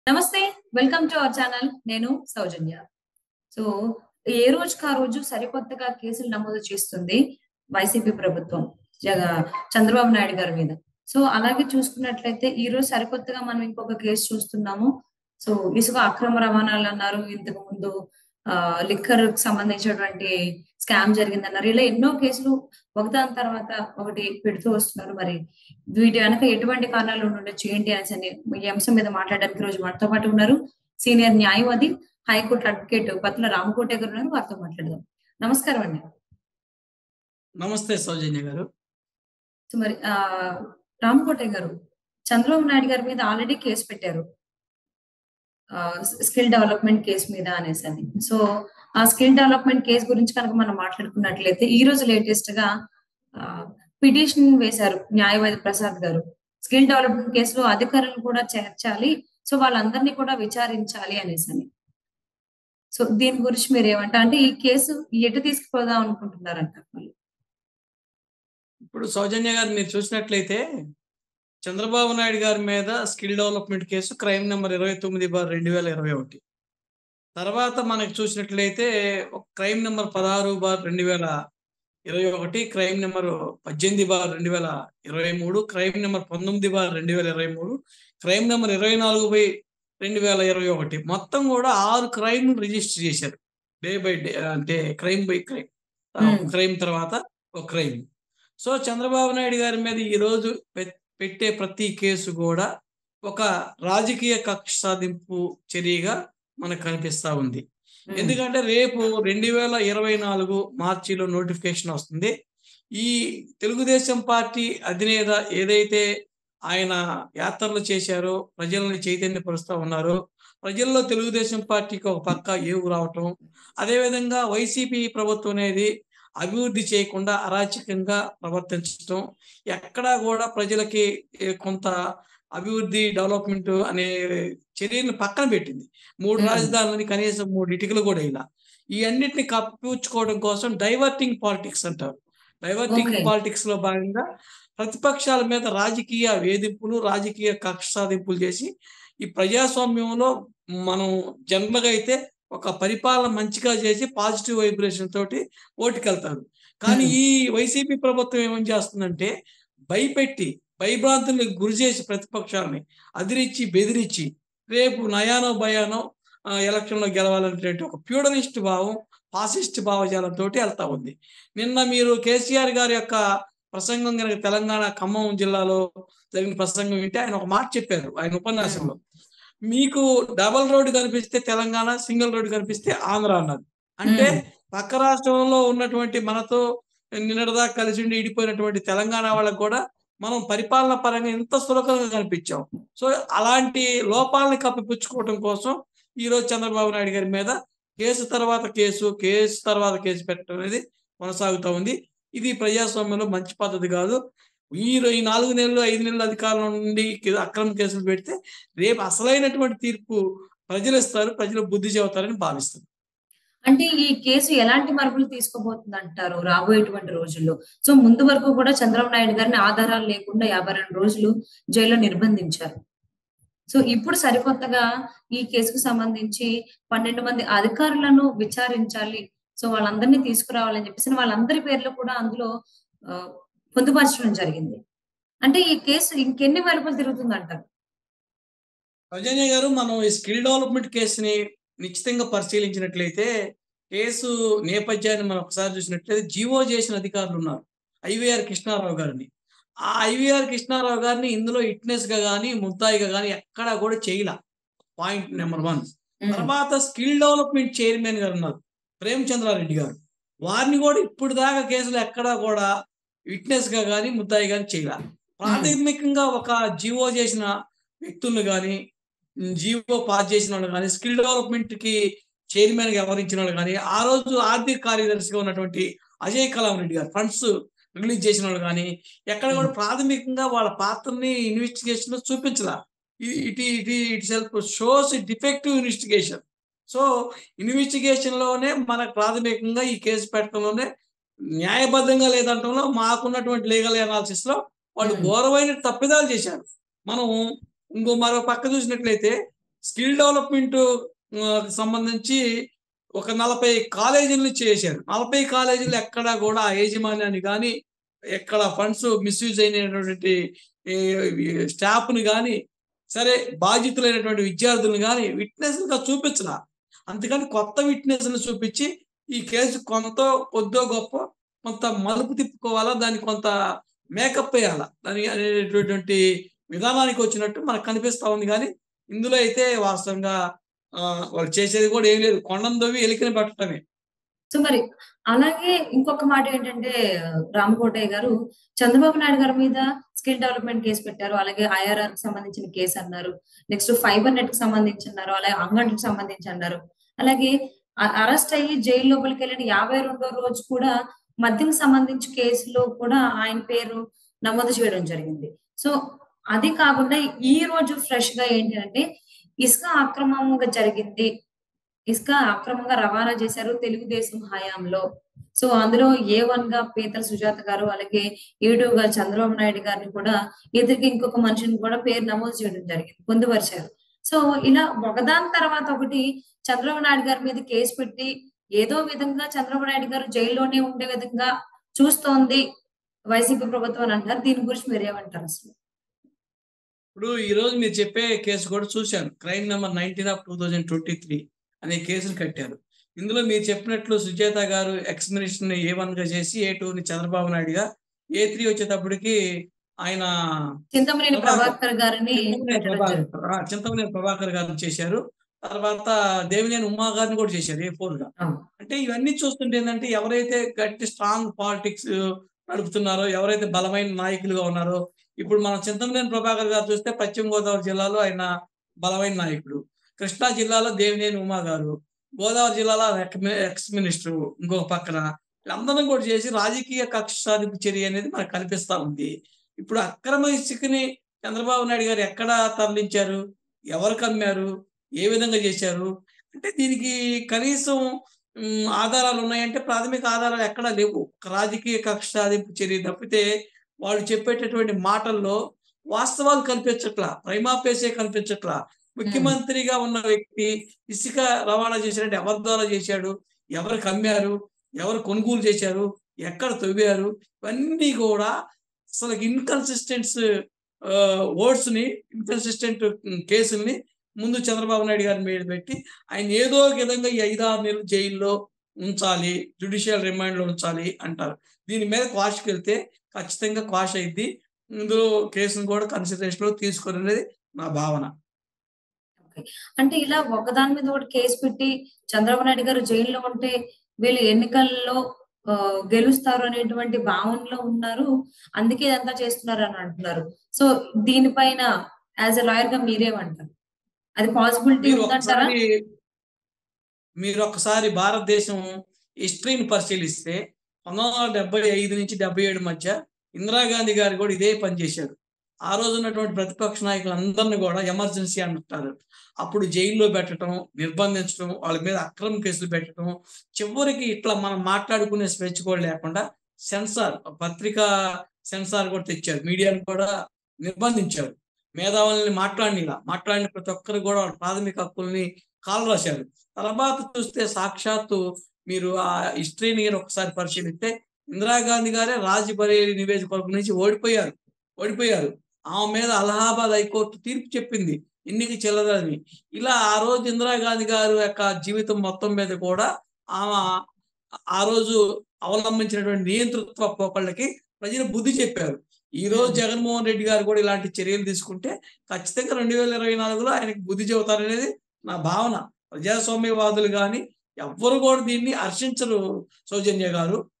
నమస్తే welcome to our channel నేను సౌజన్య so ఏ రోజుకి ఆ రోజు సరికొత్తగా కేసులు నమోదు చేస్తుంది వైసీపీ ప్రభుత్వం జగ చంద్రబాబు నాయుడు గారి మీద సో అలాగే చూసుకున్నట్లయితే ఈ రోజు సరికొత్తగా మనం ఇంకొక కేసు చూస్తున్నాము సో ఇసుక అక్రమ రవాణాలు అన్నారు ఇంతకు ముందు ఆ లిక్కర్ సంబంధించినటువంటి స్కామ్ జరిగిందన్నారు ఇలా ఎన్నో కేసులు ఒకదాని తర్వాత ఒకటి పెడుతూ వస్తున్నారు మరి వీటి వెనక ఎటువంటి కారణాలు ఉండొచ్చు ఏంటి అనేసి అని ఈ అంశం మీద మాట్లాడడానికి రోజు మనతో పాటు ఉన్నారు సీనియర్ న్యాయవాది హైకోర్టు అడ్వకేట్ పత్తుల రామకోటే గారు ఉన్నారు వారితో మాట్లాడదాం నమస్కారం అండి నమస్తే సౌజన్య గారు సో మరి ఆ రామకోటే గారు చంద్రబాబు నాయుడు గారి మీద ఆల్రెడీ కేసు పెట్టారు స్కిల్ డెవలప్మెంట్ కేసు మీద అనేసి అని సో ఆ స్కిల్ డెవలప్మెంట్ కేసు గురించి కనుక మనం మాట్లాడుకున్నట్లయితే ఈ రోజు లేటెస్ట్ గా పిటిషన్ వేశారు న్యాయవాది ప్రసాద్ గారు స్కిల్ డెవలప్మెంట్ కేసులో అధికారులను కూడా చేర్చాలి సో వాళ్ళందరినీ కూడా విచారించాలి అనేసి అని సో దీని గురించి మీరు ఏమంటారు అంటే ఈ కేసు ఎటు తీసుకుపోదాం అనుకుంటున్నారంట వాళ్ళు ఇప్పుడు సౌజన్య గారు మీరు చూసినట్లయితే చంద్రబాబు నాయుడు గారి మీద skill development case crime number ఇరవై తొమ్మిది బార్ రెండు వేల ఇరవై ఒకటి తర్వాత మనకు చూసినట్లయితే క్రైమ్ నెంబర్ పదహారు బార్ రెండు వేల ఇరవై ఒకటి క్రైమ్ నెంబర్ పద్దెనిమిది బార్ రెండు వేల ఇరవై మూడు క్రైమ్ నెంబర్ పంతొమ్మిది బార్ రెండు వేల ఇరవై మూడు క్రైమ్ నెంబర్ ఇరవై నాలుగు బై రెండు వేల ఇరవై ఒకటి మొత్తం కూడా ఆరు క్రైమ్ రిజిస్టర్ చేశారు డే బై డే అంటే క్రైమ్ బై క్రైమ్ క్రైమ్ తర్వాత ఒక క్రైమ్ సో చంద్రబాబు నాయుడు గారి మీద ఈ రోజు పెట్టే ప్రతి కేసు కూడా ఒక రాజకీయ కక్ష సాధింపు చర్యగా మనకు కనిపిస్తా ఉంది ఎందుకంటే రేపు రెండు వేల ఇరవై నాలుగు మార్చిలో నోటిఫికేషన్ వస్తుంది ఈ తెలుగుదేశం పార్టీ అధినేత ఏదైతే ఆయన యాత్రలు చేశారో ప్రజల్ని చైతన్యపరుస్తూ ఉన్నారో ప్రజల్లో తెలుగుదేశం పార్టీకి ఒక పక్క ఏవు రావటం అదేవిధంగా వైసీపీ ప్రభుత్వం అనేది అభివృద్ధి చేయకుండా అరాచకంగా ప్రవర్తించడం ఎక్కడా కూడా ప్రజలకి కొంత అభివృద్ధి డెవలప్మెంట్ అనే చర్యలను పక్కన పెట్టింది మూడు రాజధానులని కనీసం మూడు ఇటుకలు కూడా ఇలా ఈ అన్నిటిని కప్పించుకోవడం కోసం డైవర్టింగ్ పాలిటిక్స్ అంటారు డైవర్టింగ్ పాలిటిక్స్ లో భాగంగా ప్రతిపక్షాల మీద రాజకీయ వేధింపులు రాజకీయ కక్ష సాధింపులు చేసి ఈ ప్రజాస్వామ్యంలో మనం జన్మగా అయితే ఒక పరిపాలన మంచిగా చేసి పాజిటివ్ వైబ్రేషన్ తోటి ఓటుకెళ్తారు కానీ ఈ వైసీపీ ప్రభుత్వం ఏమని చేస్తుందంటే భయపెట్టి భయభ్రాంతులకు గురి చేసి ప్రతిపక్షాలని అదిరిచ్చి బెదిరించి రేపు నయానో భయానో ఎలక్షన్లో గెలవాలనేటువంటి ఒక ప్యూడనిస్ట్ భావం ఫాసిస్ట్ భావజాలంతో వెళ్తా ఉంది నిన్న మీరు కేసీఆర్ గారి యొక్క ప్రసంగం కనుక తెలంగాణ ఖమ్మం జిల్లాలో జరిగిన ప్రసంగం వింటే ఆయన ఒక మాట చెప్పారు ఆయన ఉపన్యాసంలో మీకు డబల్ రోడ్డు కనిపిస్తే తెలంగాణ సింగిల్ రోడ్డు కనిపిస్తే ఆంధ్ర అన్నది అంటే పక్క రాష్ట్రంలో ఉన్నటువంటి మనతో నిన్నటిదాకా కలిసి ఉండి ఇడిపోయినటువంటి తెలంగాణ వాళ్ళకు కూడా మనం పరిపాలన పరంగా ఎంత సులభంగా కనిపించాం సో అలాంటి లోపాలని కప్పిపుచ్చుకోవడం కోసం ఈ రోజు చంద్రబాబు నాయుడు గారి మీద కేసు తర్వాత కేసు కేసు తర్వాత కేసు పెట్టడం అనేది కొనసాగుతూ ఉంది ఇది ప్రజాస్వామ్యంలో మంచి పద్ధతి కాదు ఈ ఈ నాలుగు నెలలు ఐదు నెలల అధికారంలో నుండి అక్రమ కేసులు పెడితే రేపు అసలైనటువంటి తీర్పు ప్రజలు ఇస్తారు ప్రజలు బుద్ధి చెబుతారని భావిస్తారు అంటే ఈ కేసు ఎలాంటి మరుపులు తీసుకోబోతుంది అంటారు రాబోయేటువంటి రోజుల్లో సో ముందు వరకు కూడా చంద్రబాబు నాయుడు గారిని ఆధారాలు లేకుండా యాభై రెండు రోజులు జైల్లో నిర్బంధించారు సో ఇప్పుడు సరికొత్తగా ఈ కేసుకు సంబంధించి పన్నెండు మంది అధికారులను విచారించాలి సో వాళ్ళందరినీ తీసుకురావాలని చెప్పేసి వాళ్ళందరి పేర్లు కూడా అందులో పొందుపరచడం జరిగింది అంటే ఈ కేసు ఇంకెన్ని మలుపులు తిరుగుతుంది అంటారు సౌజన్య గారు మనం ఈ స్కిల్ డెవలప్మెంట్ కేసుని నిశ్చితంగా పరిశీలించినట్లయితే కేసు నేపథ్యాన్ని మనం ఒకసారి చూసినట్లయితే జీవో చేసిన అధికారులు ఉన్నారు ఐవీఆర్ కృష్ణారావు గారిని ఆ ఐవీఆర్ కృష్ణారావు గారిని ఇందులో ఇట్నెస్ గా కానీ ముద్దాయిగా కానీ ఎక్కడా కూడా చేయలే పాయింట్ నెంబర్ వన్ తర్వాత స్కిల్ డెవలప్మెంట్ చైర్మన్ గారు ఉన్నారు ప్రేమచంద్రారెడ్డి గారు వారిని కూడా ఇప్పుడు దాకా కేసులు ఎక్కడా కూడా విట్నెస్ గా కానీ ముద్దాయి కానీ చేయాలి ప్రాథమికంగా ఒక జీవో చేసిన వ్యక్తులను కానీ జీవో పాస్ చేసిన వాళ్ళు కానీ స్కిల్ డెవలప్మెంట్ కి చైర్మన్ గా వ్యవహరించిన వాళ్ళు కానీ ఆ రోజు ఆర్థిక కార్యదర్శిగా ఉన్నటువంటి అజయ్ కలాం రెడ్డి గారు ఫండ్స్ రిలీజ్ చేసిన వాళ్ళు కానీ ఎక్కడ కూడా ప్రాథమికంగా వాళ్ళ పాత్రని ఇన్వెస్టిగేషన్ లో చూపించలా it it itself shows defective investigation so investigation లోనే మనకు ప్రాథమికంగా ఈ కేసు పెట్టడంలోనే న్యాయబద్ధంగా లేదంటంలో మాకున్నటువంటి లీగల్ అనాలిసిస్ లో వాళ్ళు ఘోరమైన తప్పిదాలు చేశారు మనం ఇంకో మరో పక్క చూసినట్లయితే స్కిల్ డెవలప్మెంట్ సంబంధించి ఒక నలభై కాలేజీలు చేశారు నలభై కాలేజీలు ఎక్కడా కూడా ఆ యాజమాన్యాన్ని కానీ ఎక్కడ ఫండ్స్ మిస్యూజ్ అయినటువంటి స్టాఫ్ని కానీ సరే బాధితులైనటువంటి విద్యార్థులను కానీ విట్నెస్గా చూపించాల అందుకని కొత్త విట్నెస్ని చూపించి ఈ కేసు కొంత కొద్దో గొప్ప కొంత మలుపు తిప్పుకోవాలా దాన్ని కొంత మేకప్ వేయాలా దాని అనేటటువంటి విధానానికి వచ్చినట్టు మనకు కనిపిస్తా ఉంది కానీ ఇందులో అయితే వాస్తవంగా ఆ, వాళ్ళు చేసేది కూడా ఏం లేదు కొండను దొవ్వి ఎలికని పట్టడమే సో మరి అలాగే ఇంకొక మాట ఏంటంటే రామకోటయ్య గారు చంద్రబాబు నాయుడు గారి మీద స్కిల్ డెవలప్మెంట్ కేసు పెట్టారు అలాగే ఐఆర్ఆర్ కి సంబంధించిన కేసు అన్నారు నెక్స్ట్ ఫైబర్ నెట్ కి సంబంధించి అన్నారు అలాగే అంగన్కి సంబంధించి అన్నారు అలాగే అరెస్ట్ అయ్యి జైలు లోపలికి వెళ్ళిన యాభై రెండో రోజు కూడా మద్యం సంబంధించి కేసులో కూడా ఆయన పేరు నమోదు చేయడం జరిగింది సో అది కాకుండా ఈ రోజు ఫ్రెష్ గా ఏంటి అంటే ఇసుక అక్రమంగా జరిగింది ఇసుక అక్రమంగా రవాణా చేశారు తెలుగుదేశం హయాంలో సో అందులో ఏ వన్ గా పీతల సుజాత గారు అలాగే ఏడు గా చంద్రబాబు నాయుడు గారిని కూడా ఎదురుకి ఇంకొక మనిషిని కూడా పేరు నమోదు చేయడం జరిగింది పొందుపరిచారు సో ఇలా ఒకదాని తర్వాత ఒకటి చంద్రబాబు నాయుడు గారి మీద కేసు పెట్టి ఏదో విధంగా చంద్రబాబు నాయుడు గారు జైల్లోనే ఉండే విధంగా చూస్తోంది వైసీపీ ప్రభుత్వం అని అంటారు దీని గురించి మీరు ఏమంటారు అసలు ఇప్పుడు ఈ రోజు మీరు చెప్పే కేసు కూడా చూశాను crime number nineteen of two thousand twenty three అనే కేసును కట్టారు ఇందులో మీరు చెప్పినట్లు సుజాత గారు ఎక్స్ మినిస్టర్ ఏ వన్ గా చేసి ఏ టూ ని చంద్రబాబు నాయుడుగా ఏ త్రీ వచ్చేటప్పటికి ఆయన చింతమనేని ప్రభాకర్ గారిని చింతమనేని పెట్టడం ప్రభాకర్ జరిగింది ఆ, చింతమనేని ప్రభాకర్ గారిని చేశారు తర్వాత దేవినేని ఉమా గారిని కూడా చేశారు ఏ ఫోర్ గా అవును. అంటే ఇవన్నీ చూస్తుంటే ఏంటంటే ఎవరైతే గట్టి స్ట్రాంగ్ పాలిటిక్స్ నడుపుతున్నారో ఎవరైతే బలమైన నాయకులుగా ఉన్నారో ఇప్పుడు మన చింతమనేని ప్రభాకర్ గారు చూస్తే పశ్చిమ గోదావరి జిల్లాలో ఆయన బలమైన నాయకుడు కృష్ణా జిల్లాలో దేవినేని ఉమా గారు గోదావరి జిల్లాలో ఎక్స్ మినిస్టర్ ఇంకొక పక్కన వీళ్ళందరం కూడా చేసి రాజకీయ కక్ష సాధింపు చర్య అనేది మనకు కనిపిస్తా ఉంది ఇప్పుడు అక్రమ ఇసుకని చంద్రబాబు నాయుడు గారు ఎక్కడ తరలించారు ఎవరికి అమ్మారు ఏ విధంగా చేశారు అంటే దీనికి కనీసం ఉమ్, ఆధారాలు ఉన్నాయంటే ప్రాథమిక ఆధారాలు ఎక్కడా లేవు ఒక రాజకీయ కక్ష సాధింపు చర్య తప్పితే వాళ్ళు చెప్పేటటువంటి మాటల్లో వాస్తవాలు కనిపించట్లా ప్రైమాపేసే కనిపించట్లా ముఖ్యమంత్రిగా ఉన్న వ్యక్తి ఇసుక రవాణా చేశాడంటే ఎవరి ద్వారా చేశాడు ఎవరికి అమ్మారు ఎవరు కొనుగోలు చేశారు ఎక్కడ తవ్వారు ఇవన్నీ కూడా అసలు ఇన్కన్సిస్టెంట్స్ వర్డ్స్ ని ఇన్కన్సిస్టెంట్ కేసుల్ని ముందు చంద్రబాబు నాయుడు గారి మీద పెట్టి ఆయన ఏదో ఒక విధంగా ఈ ఐదారు నెలలు జైల్లో ఉంచాలి జుడిషియల్ రిమాండ్ లో ఉంచాలి అంటారు దీని మీద క్వాష్కి వెళ్తే ఖచ్చితంగా క్వాష్ అయింది ఇందులో కేసును కూడా కన్సిడరేషన్ లో తీసుకొని అనేది నా భావన అంటే ఇలా ఒకదాని మీద ఒకటి కేసు పెట్టి చంద్రబాబు నాయుడు గారు జైల్లో ఉంటే వీళ్ళు ఎన్నికల్లో ఆ, గెలుస్తారు అనేటువంటి భావనలో ఉన్నారు అందుకే ఇదంతా చేస్తున్నారు అని అంటున్నారు సో దీనిపైన యాజ్ ఎ లాయర్ గా మీరేమంటారు అది పాసిబిలిటీ మీరు ఉందంటారా ఒకసారి మీరు ఒకసారి భారతదేశం హిస్టరీని పరిశీలిస్తే పంతొమ్మిది వందల డెబ్బై ఐదు నుంచి డెబ్బై ఏడు మధ్య ఇందిరాగాంధీ గారు కూడా ఇదే పని చేశారు ఆ రోజు ఉన్నటువంటి ప్రతిపక్ష నాయకులందరినీ కూడా ఎమర్జెన్సీ అంటారు అప్పుడు జైల్లో పెట్టడం నిర్బంధించడం వాళ్ళ మీద అక్రమ కేసులు పెట్టడం చివరికి ఇట్లా మనం మాట్లాడుకునే స్వేచ్ఛ కూడా లేకుండా సెన్సార్ పత్రికా సెన్సార్ కూడా తెచ్చారు మీడియాను కూడా నిర్బంధించారు మేధావుల్ని మాట్లాడిన మాట్లాడిన ప్రతి ఒక్కరు కూడా వాళ్ళ ప్రాథమిక హక్కుల్ని కాలు రాశారు తర్వాత చూస్తే సాక్షాత్తు మీరు ఆ హిస్టరీని గాని ఒకసారి పరిశీలిస్తే ఇందిరాగాంధీ గారే రాజ్బరేలి నియోజకవర్గం నుంచి ఓడిపోయారు ఓడిపోయారు ఆమె మీద అలహాబాద్ హైకోర్టు తీర్పు చెప్పింది ఎన్నిక చెల్లదని ఇలా ఆ రోజు ఇందిరాగాంధీ గారు యొక్క జీవితం మొత్తం మీద కూడా ఆమె ఆ రోజు అవలంబించినటువంటి నియంతృత్వ పోకళ్ళకి ప్రజలు బుద్ధి చెప్పారు ఈ రోజు జగన్మోహన్ రెడ్డి గారు కూడా ఇలాంటి చర్యలు తీసుకుంటే ఖచ్చితంగా రెండు వేల ఇరవై నాలుగులో ఆయనకి బుద్ధి చెబుతారనేది నా భావన ప్రజాస్వామ్యవాదులు కానీ ఎవ్వరు కూడా దీన్ని హర్షించరు సౌజన్య గారు